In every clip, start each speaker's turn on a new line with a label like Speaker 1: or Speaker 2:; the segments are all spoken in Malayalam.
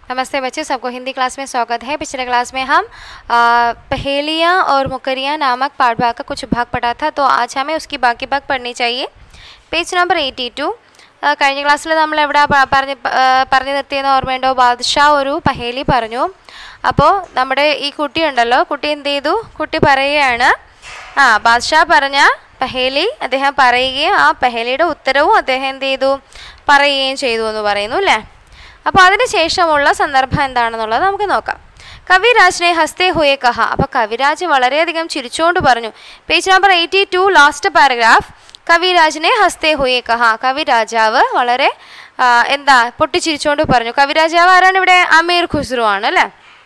Speaker 1: नमस्ते बच्चों सबको हिंदी क्लास में स्वागत है पिछले क्लास में हम आ, पहेलियाँ और मुकरियाँ नामक पाठ भाग का कुछ भाग पढ़ा था तो आज हमें उसकी बाकी भाग पढ़नी चाहिए പേജ് നമ്പർ എയ്റ്റി ടു കഴിഞ്ഞ ക്ലാസ്സിൽ നമ്മൾ എവിടെ പ- പറഞ്ഞ് പ- ആ, പറഞ്ഞു നിർത്തിയെന്ന് ഓർമ്മയുണ്ടോ ബാദ്ഷാ ഒരു പഹേലി പറഞ്ഞു അപ്പോൾ നമ്മുടെ ഈ കുട്ടി ഉണ്ടല്ലോ കുട്ടി എന്ത് ചെയ്തു കുട്ടി പറയുകയാണ് ആ ബാദ്ഷാ പറഞ്ഞ പഹേലി അദ്ദേഹം പറയുകയും ആ പഹേലിയുടെ ഉത്തരവും അദ്ദേഹം എന്ത് ചെയ്തു പറയുകയും ചെയ്തു എന്ന് പറയുന്നു അല്ലേ അപ്പോൾ അതിന് ശേഷമുള്ള സന്ദർഭം എന്താണെന്നുള്ളത് നമുക്ക് നോക്കാം കവിരാജിനെ ഹസ്തേ ഹുയെ കഹ അപ്പോൾ കവിരാജ് വളരെയധികം ചിരിച്ചുകൊണ്ട് പറഞ്ഞു page number eighty two last paragraph കവിരാജിനെ ഹസ്തേ ഹുയെ കഹ കവിരാജാവ് വളരെ ആ, എന്താ പൊട്ടിച്ചിരിച്ചുകൊണ്ട് പറഞ്ഞു കവിരാജാവ് ആരാണ് ഇവിടെ അമീർ ഖുസ്രു ആണ് അല്ലേ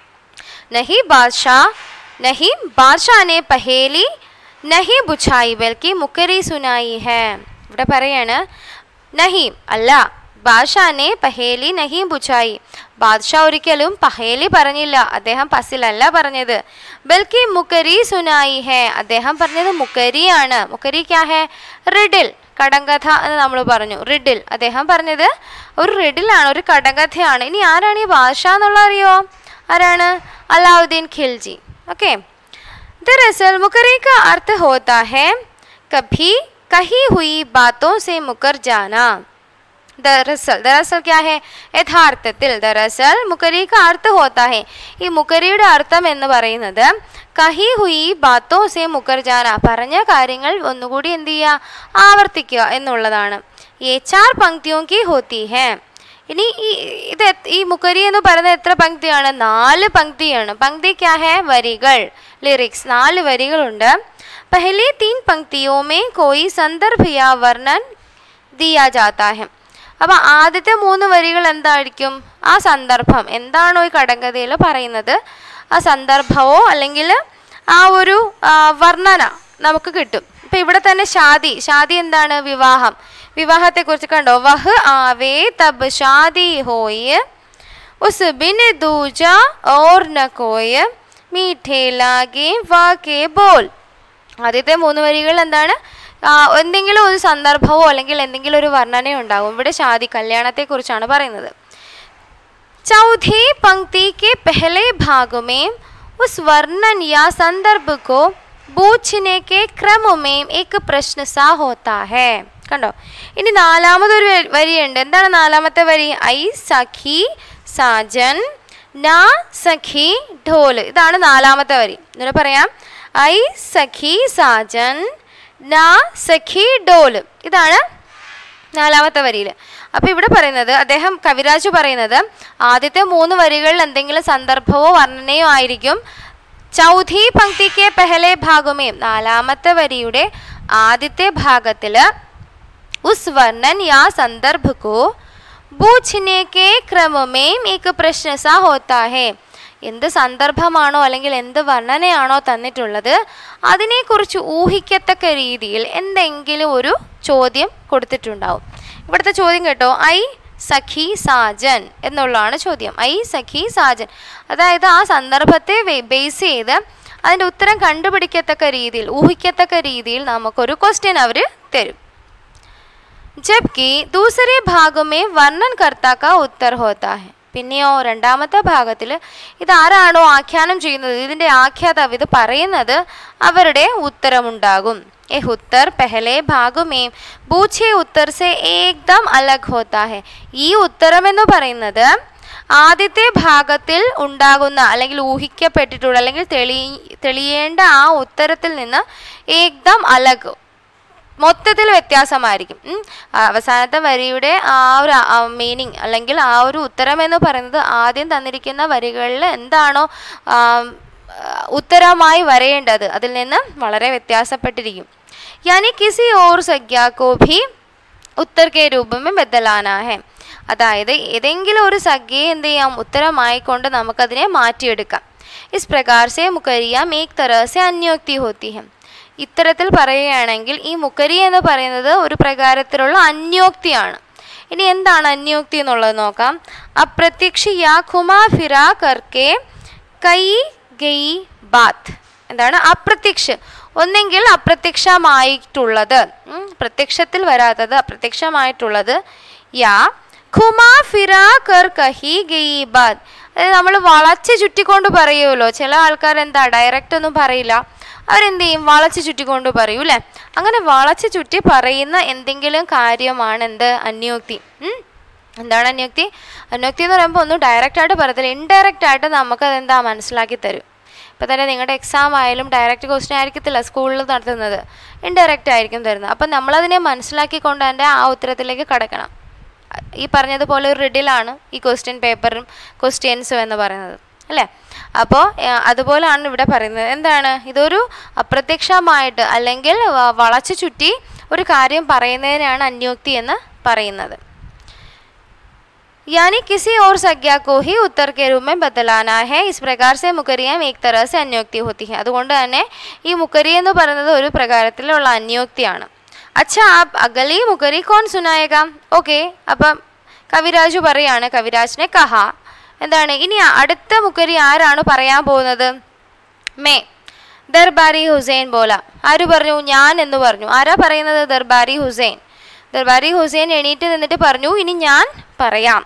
Speaker 1: നഹി ബാദ്ഷാ നഹി ബാദ്ഷാ നെ പഹേലി നഹി ബുഛായി ബൽക്കി മുക്കരി സുനായി ഹേ ഇവിടെ പറയാണ് നഹി അല്ല ബാദ്ഷാനെ പഹേലി നഹി ബുഛായി ബാദ്ഷാ ഒരിക്കലും പഹേലി പറഞ്ഞില്ല അദ്ദേഹം പസിലല്ല പറഞ്ഞത് ബൽക്കി മുക്കരി സുനായി ഹേ അദ്ദേഹം പറഞ്ഞത് മുക്കരിയാണ് മുക്കരി ക്യാ ഹേ റിഡിൽ കടങ്കഥ എന്ന് നമ്മൾ പറഞ്ഞു റിഡിൽ അദ്ദേഹം പറഞ്ഞത് ഒരു റിഡിലാണ് ഒരു കടങ്കഥയാണ് ഇനി ആരാണ് ഈ ബാദ്ഷാ എന്നുള്ള അറിയോ ആരാണ് अलाउद्दीन खिलजी ओके दरअसल मुकरी का अर्थ होता है कभी कही हुई बातों से मुकर जाना ദറസൽ ദറസൽ ക്യാ ഹെ യഥാർത്ഥത്തിൽ ദറസൽ മുക്കരി का अर्थ होता है ഈ മുക്കരിയുടെ അർത്ഥം എന്ന് പറയുന്നത് കഹി ഹുയി ബാത്തോ സെ മുക്കർ ജാന പറഞ്ഞ കാര്യങ്ങൾ ഒന്നുകൂടി എന്ത് ചെയ്യുക ആവർത്തിക്കുക എന്നുള്ളതാണ് ये चार पंक्तियों की होती है ഇനി ഈ ഇത് എത്- ഈ മുക്കരി എന്ന് പറയുന്നത് എത്ര പങ്ക്തിയാണ് നാല് പങ്ക്തിയാണ് പങ്ക്തി ക്യാ ഹെ വരികൾ ലിറിക്സ് നാല് വരികളുണ്ട് പഹലെ തീൻ പങ്ക്തിയോ മേ കോയി സന്ദർഭ യാ വർണ്ണൻ ദിയാ ജാത്താ ഹെ അപ്പൊ ആദ്യത്തെ മൂന്ന് വരികൾ എന്തായിരിക്കും ആ സന്ദർഭം എന്താണോ ഈ കടങ്കഥയിൽ പറയുന്നത് ആ സന്ദർഭമോ അല്ലെങ്കിൽ ആ ഒരു ആ, വർണ്ണന നമുക്ക് കിട്ടും ഇപ്പൊ ഇവിടെ തന്നെ ഷാദി ഷാദി എന്താണ് വിവാഹം വിവാഹത്തെ കുറിച്ച് കണ്ടോ വഹ് ആവേ തബ് ഷാദി ഹോയ് ഉസ് ബിൻ ദൂജ ഓർ ന കോയ് മീഠേ ലാഗേ വാക്കേ ബോൽ ആദ്യത്തെ മൂന്ന് വരികൾ എന്താണ് ആ, എന്തെങ്കിലും ഒരു സന്ദർഭമോ അല്ലെങ്കിൽ എന്തെങ്കിലും ഒരു വർണ്ണനയോ ഉണ്ടാകും ഇവിടെ ഷാദി കല്യാണത്തെ കുറിച്ചാണ് പറയുന്നത് चौथी पंक्ति के पहले भाग में उस वर्णन या संदर्भ को पूछने के क्रम में एक प्रश्न सा होता है കണ്ടോ ഇനി നാലാമതൊരു വ- വരിയുണ്ട് എന്താണ് നാലാമത്തെ വരി ഐ സഖി സാജൻ നാ സഖി ഢോല് ഇതാണ് നാലാമത്തെ വരി എന്നിട്ട് പറയാം ഐ സഖി സാജൻ നാ സഖി ഡോല് ഇതാണ് നാലാമത്തെ വരിയിൽ അപ്പൊ ഇവിടെ പറയുന്നത് അദ്ദേഹം കവിരാജ് പറയുന്നത് ആദ്യത്തെ മൂന്ന് വരികളിൽ എന്തെങ്കിലും സന്ദർഭമോ വർണ്ണനയോ ആയിരിക്കും ചൗധി പങ്ക്തിക്ക് പെഹലെ ഭാഗമേയും നാലാമത്തെ വരിയുടെ ആദ്യത്തെ ഭാഗത്തില് ഉസ് വർണ്ണൻ യാ സന്ദർഭ കോ ബൂച്ഛനെ കെ ക്രമമേം ഏക് പ്രശ്ന സാ ഹോത്താ ഹേ എന്ത് സന്ദർഭമാണോ അല്ലെങ്കിൽ എന്ത് വർണ്ണനയാണോ തന്നിട്ടുള്ളത് അതിനെക്കുറിച്ച് ഊഹിക്കത്തക്ക രീതിയിൽ എന്തെങ്കിലും ഒരു ചോദ്യം കൊടുത്തിട്ടുണ്ടാവും ഇവിടുത്തെ ചോദ്യം കേട്ടോ ഐ സഖി സാജൻ എന്നുള്ളതാണ് ചോദ്യം ഐ സഖി സാജൻ അതായത് ആ സന്ദർഭത്തെ ബേസ് ചെയ്ത് അതിൻ്റെ ഉത്തരം കണ്ടുപിടിക്കത്തക്ക രീതിയിൽ ഊഹിക്കത്തക്ക രീതിയിൽ നമുക്കൊരു ക്വസ്റ്റ്യൻ അവർ തരും ജബ്കി ദൂസരെ ഭാഗമേ വർണ്ണൻകർത്ത കാ ഉത്തർ ഹോത്താ ഹെ പിന്നെയോ രണ്ടാമത്തെ ഭാഗത്തിൽ ഇതാരാണോ ആഖ്യാനം ചെയ്യുന്നത് ഇതിൻ്റെ ആഖ്യാതാവ് ഇത് പറയുന്നത് അവരുടെ ഉത്തരമുണ്ടാകും എ ഉത്തർ പെഹലെ ഭാഗമേ പൂച്ചെ ഉത്തർ സെ ഏകദം അലഗ് ഹോത്താ ഹെ ഈ ഉത്തരം എന്ന് പറയുന്നത് ആദ്യത്തെ ഭാഗത്തിൽ ഉണ്ടാകുന്ന അല്ലെങ്കിൽ ഊഹിക്കപ്പെട്ടിട്ടുള്ള അല്ലെങ്കിൽ തെളി തെളിയേണ്ട ആ ഉത്തരത്തിൽ നിന്ന് ഏകദം അലഗ് മൊത്തത്തിൽ വ്യത്യാസമായിരിക്കും ഉം. ആ, അവസാനത്തെ വരിയുടെ ആ ഒരു മീനിങ് അല്ലെങ്കിൽ ആ ഒരു ഉത്തരം എന്ന് പറയുന്നത് ആദ്യം തന്നിരിക്കുന്ന വരികളിൽ എന്താണോ ആ, ആ, ഉത്തരമായി വരേണ്ടത് അതിൽ നിന്ന് വളരെ വ്യത്യാസപ്പെട്ടിരിക്കും യാനി കിസി ഓർ സംഖ്യ കോ ഭി ഉത്തർ കെ രൂപമേ ബദലാനാ ഹെ അതായത് ഏതെങ്കിലും ഒരു സംഖ്യയെ എന്ത് ചെയ്യാം ഉത്തരമായിക്കൊണ്ട് നമുക്കതിനെ മാറ്റിയെടുക്കാം ഇസ് പ്രകാർ സെ മുക്കരിയ മേക് തരഹ സെ അന്യോക്തി ഹോത്തി ഹെ ഇത്തരത്തിൽ പറയുകയാണെങ്കിൽ ഈ മുക്കരി എന്ന് പറയുന്നത് ഒരു പ്രകാരത്തിലുള്ള അന്യോക്തിയാണ് ഇനി എന്താണ് അന്യോക്തി എന്നുള്ളത് നോക്കാം അപ്രത്യക്ഷ യാ ഖുമാ ഫിറ കർക്കെ കൈ ഗയി ബാത്ത് എന്താണ് അപ്രത്യക്ഷ ഒന്നെങ്കിൽ അപ്രത്യക്ഷമായിട്ടുള്ളത് ഉം, പ്രത്യക്ഷത്തിൽ വരാത്തത് അപ്രത്യക്ഷമായിട്ടുള്ളത് യാ ഖുമാ ഫിറാ കർ കഹി ഗയി ബാത് അതായത് നമ്മൾ വളച്ച് ചുറ്റിക്കൊണ്ട് പറയുമല്ലോ ചില ആൾക്കാർ എന്താ ഡയറക്റ്റ് ഒന്നും പറയില്ല അവരെന്ത് ചെയ്യും വളച്ച് ചുറ്റിക്കൊണ്ട് പറയൂ അല്ലേ അങ്ങനെ വളച്ച് ചുറ്റി പറയുന്ന എന്തെങ്കിലും കാര്യമാണ് എന്ത് അന്യോക്തി ഉം? എന്താണ് അന്യോക്തി അന്യോക്തി എന്ന് പറയുമ്പോൾ ഒന്നും ഡയറക്റ്റ് ആയിട്ട് പറയത്തില്ല ഇൻഡയറക്റ്റ് ആയിട്ട് നമുക്ക് അതെന്താ മനസ്സിലാക്കി തരും ഇപ്പം തന്നെ നിങ്ങളുടെ എക്സാം ആയാലും ഡയറക്റ്റ് ക്വസ്റ്റ്യൻ ആയിരിക്കത്തില്ല സ്കൂളിൽ നടത്തുന്നത് ഇൻഡയറക്റ്റ് ആയിരിക്കും തരുന്നത് അപ്പം നമ്മളതിനെ മനസ്സിലാക്കിക്കൊണ്ട് അതിൻ്റെ ആ ഉത്തരത്തിലേക്ക് കടക്കണം ഈ പറഞ്ഞതുപോലെ ഒരു റിഡിലാണ് ഈ ക്വസ്റ്റ്യൻ പേപ്പറും ക്വസ്റ്റ്യൻസും എന്ന് പറയുന്നത് അല്ലേ അപ്പോൾ അതുപോലെയാണ് ഇവിടെ പറയുന്നത് എന്താണ് ഇതൊരു അപ്രത്യക്ഷമായിട്ട് അല്ലെങ്കിൽ വ- വളച്ചു ചുറ്റി ഒരു കാര്യം പറയുന്നതിനാണ് അന്യോക്തി എന്ന് പറയുന്നത് यानी किसी और संज्ञा को ही उत्तर के रूप में बदलाना है इस प्रकार से മുക്കരിയം एक तरह से അന്യോക്തി होती है അതുകൊണ്ട് തന്നെ ഈ മുക്കരി എന്ന് പറയുന്നത് ഒരു പ്രകാരത്തിലുള്ള അന്യോക്തിയാണ് അച്ഛാ ആപ് അഗലി മുക്കരി കോൺ സുനായക ഓക്കെ അപ്പം കവിരാജു പറയാണ് കവിരാജിനെ കഹ എന്താണ് ഇനി അടുത്ത മുക്കരി ആരാണ് പറയാൻ പോകുന്നത് മേ ദർബാരി ഹുസൈൻ ബോല ആര് പറഞ്ഞു ഞാൻ എന്ന് പറഞ്ഞു ആരാ പറയുന്നത് ദർബാരി ഹുസൈൻ ദർബാരി ഹുസൈൻ എണീറ്റ് നിന്നിട്ട് പറഞ്ഞു ഇനി ഞാൻ പറയാം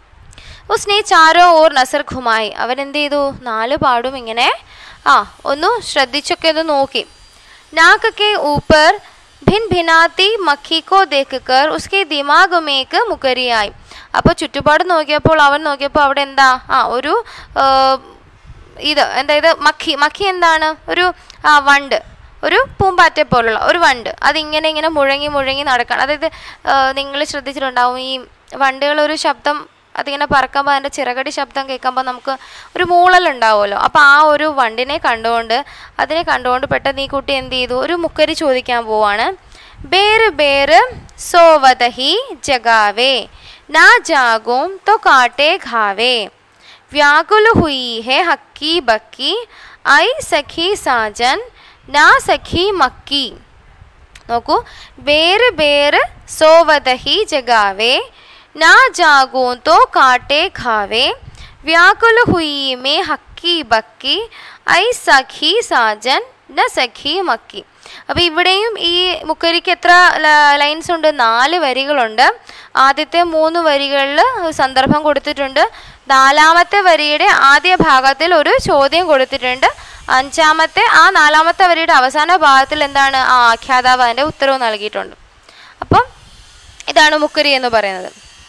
Speaker 1: ഉസ്നെ ചാരോ ഓർ നസർ ഖുമായി അവൻ എന്ത് ചെയ്തു നാല് പാടും ഇങ്ങനെ ആ ഒന്ന് ശ്രദ്ധിച്ചൊക്കെ ഒന്ന് നോക്കി नाक के ऊपर ഭിൻ ഭിനാത്തി മക്കിക്കോ ദേക്കർ ഉസ്കെ ദിമാഗ് മേക്ക് മുക്കരിയായി അപ്പോൾ ചുറ്റുപാട് നോക്കിയപ്പോൾ അവൻ നോക്കിയപ്പോൾ അവിടെ എന്താ ആ ഒരു ആ, ഇത് എന്താ ഇത് മക്കി മക്കി എന്താണ് ഒരു ആ, വണ്ട് ഒരു പൂമ്പാറ്റെ പോലുള്ള ഒരു വണ്ട് അതിങ്ങനെ ഇങ്ങനെ മുഴങ്ങി മുഴങ്ങി നടക്കണം അതായത് നിങ്ങൾ ശ്രദ്ധിച്ചിട്ടുണ്ടാവും ഈ വണ്ടുകൾ ഒരു ശബ്ദം അതിങ്ങനെ പറക്കുമ്പോൾ അതിൻ്റെ ചിറകടി ശബ്ദം കേൾക്കുമ്പോൾ നമുക്ക് ഒരു മൂളൽ ഉണ്ടാവുമല്ലോ അപ്പോൾ ആ ഒരു വണ്ടിനെ കണ്ടുകൊണ്ട് അതിനെ കണ്ടുകൊണ്ട് പെട്ടെന്ന് ഈ കുട്ടി എന്ത് ചെയ്തു ഒരു മുക്കരി ചോദിക്കാൻ പോവാണ് ബേര് ബേര് സോവതഹി ജഗാവേ നാ ജാഗോം തോ കാട്ടെ ഘാവേ വ്യാകുൽ ഹുയി ഹെ ഹക്കി ബക്കി ഐ സഖി സാജൻ നാ സഖി മക്കി നോക്കൂ ബേര് ബേര് സോവതഹി ജഗാവേ ना जागूं तो काटे खावे व्याकुल हुई में हक्की बक्की ഐ സഖി സാജൻ ന സഖി മക്കി അപ്പോൾ ഇവിടെയും ഈ മുക്കരിക്ക് എത്ര ലൈൻസ് ഉണ്ട് നാല് വരികളുണ്ട് ആദ്യത്തെ മൂന്ന് വരികളിൽ സന്ദർഭം കൊടുത്തിട്ടുണ്ട് നാലാമത്തെ വരിയുടെ ആദ്യ ഭാഗത്തിൽ ഒരു ചോദ്യം കൊടുത്തിട്ടുണ്ട് അഞ്ചാമത്തെ ആ നാലാമത്തെ വരിയുടെ അവസാന ഭാഗത്തിൽ എന്താണ് ആ ആഖ്യാതാവ് അതിൻ്റെ ഉത്തരവ് നൽകിയിട്ടുണ്ട് അപ്പം ഇതാണ് മുക്കരി എന്ന് പറയുന്നത്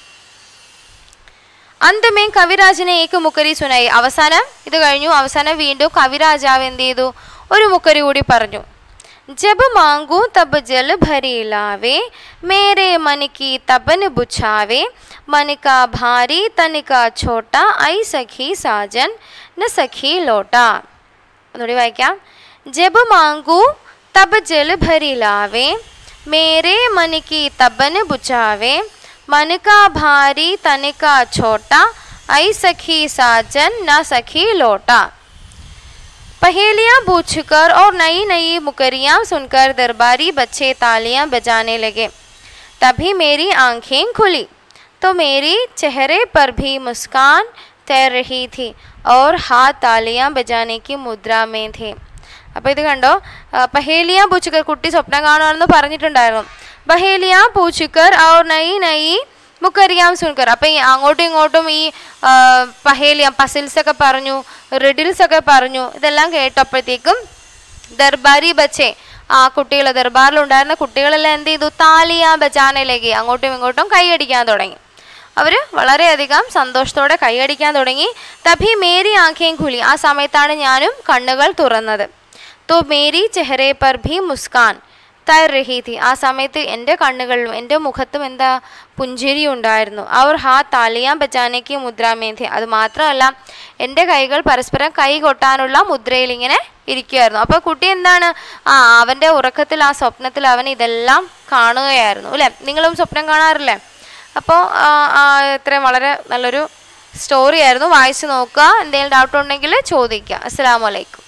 Speaker 1: അന്തമേ കവിരാജിനെ ഏക്ക് മുക്കരി സുനായി അവസാനം ഇത് കഴിഞ്ഞു അവസാനം വീണ്ടും കവിരാജാവ് എന്ത് ചെയ്തു ഒരു മുക്കരി കൂടി പറഞ്ഞു ജബ് മാങ്കൂ തബ് ജൽ ഭരി ലാവേ മേരെ मन की तबन बुझावे मन का भारी तन का छोटा ഐ സഖി സാജൻ ന സഖി ലോട്ട ഒന്നുകൂടി വായിക്കാം ജബ് മാങ്കൂ തബ് ജൽ ഭരി ലാവേ മേരെ मन की तबन बुझावे मन का भारी तन का छोटा ഐ സഖി സാജൻ ന സഖി ലോട്ട पहेलियां पूछकर और नई नई मुकरियां सुनकर दरबारी बच्चे तालियां बजाने लगे तभी मेरी आंखें खुली तो मेरी चेहरे पर भी मुस्कान तैर रही थी और हाथ तालियां बजाने की मुद्रा में थे അപ്പോൾ ഇത് കണ്ടോ ആ, പഹേലിയ പൂച്ചുക്കർ കുട്ടി സ്വപ്നം കാണുവാണെന്ന് പറഞ്ഞിട്ടുണ്ടായിരുന്നു പഹേലിയ പൂച്ചുക്കർ ഔർ നൈ നൈ മുക്കരിയാം സുൻകർ അപ്പം ഈ അങ്ങോട്ടും ഇങ്ങോട്ടും ഈ ആ, പഹേലിയ പസിൽസ് ഒക്കെ പറഞ്ഞു റിഡിൽസ് ഒക്കെ പറഞ്ഞു ഇതെല്ലാം കേട്ടപ്പോഴത്തേക്കും ദർബാരി ബച്ചെ ആ കുട്ടികൾ ദർബാറിലുണ്ടായിരുന്ന കുട്ടികളെല്ലാം എന്ത് ചെയ്തു താലിയ ബജാനയിലേക്ക് അങ്ങോട്ടും ഇങ്ങോട്ടും കൈയടിക്കാൻ തുടങ്ങി അവർ വളരെയധികം സന്തോഷത്തോടെ കൈയടിക്കാൻ തുടങ്ങി തഭി മേരി ആഖേം ഖുലി ആ സമയത്താണ് ഞാനും കണ്ണുകൾ തുറന്നത് തോ മേരി ചെഹറെ പർ ഭി മുസ്കാൻ തർ രഹി തി ആ സമയത്ത് എൻ്റെ കണ്ണുകളിലും എൻ്റെ മുഖത്തും എന്താ പുഞ്ചിരി ഉണ്ടായിരുന്നു അവർ ഹാ താലിയാൻ ബജാനയ്ക്ക് മുദ്രാമേന്തി അത് മാത്രമല്ല എൻ്റെ കൈകൾ പരസ്പരം കൈ കൊട്ടാനുള്ള മുദ്രയിൽ ഇങ്ങനെ ഇരിക്കുമായിരുന്നു അപ്പോൾ കുട്ടി എന്താണ് ആ അവൻ്റെ ഉറക്കത്തിൽ ആ സ്വപ്നത്തിൽ അവൻ ഇതെല്ലാം കാണുകയായിരുന്നു അല്ലേ നിങ്ങളും സ്വപ്നം കാണാറില്ലേ അപ്പോൾ ഇത്രയും വളരെ നല്ലൊരു സ്റ്റോറി ആയിരുന്നു വായിച്ചു നോക്കുക എന്തെങ്കിലും ഡൗട്ട് ഉണ്ടെങ്കിൽ ചോദിക്കുക അസ്സാം വലൈക്കും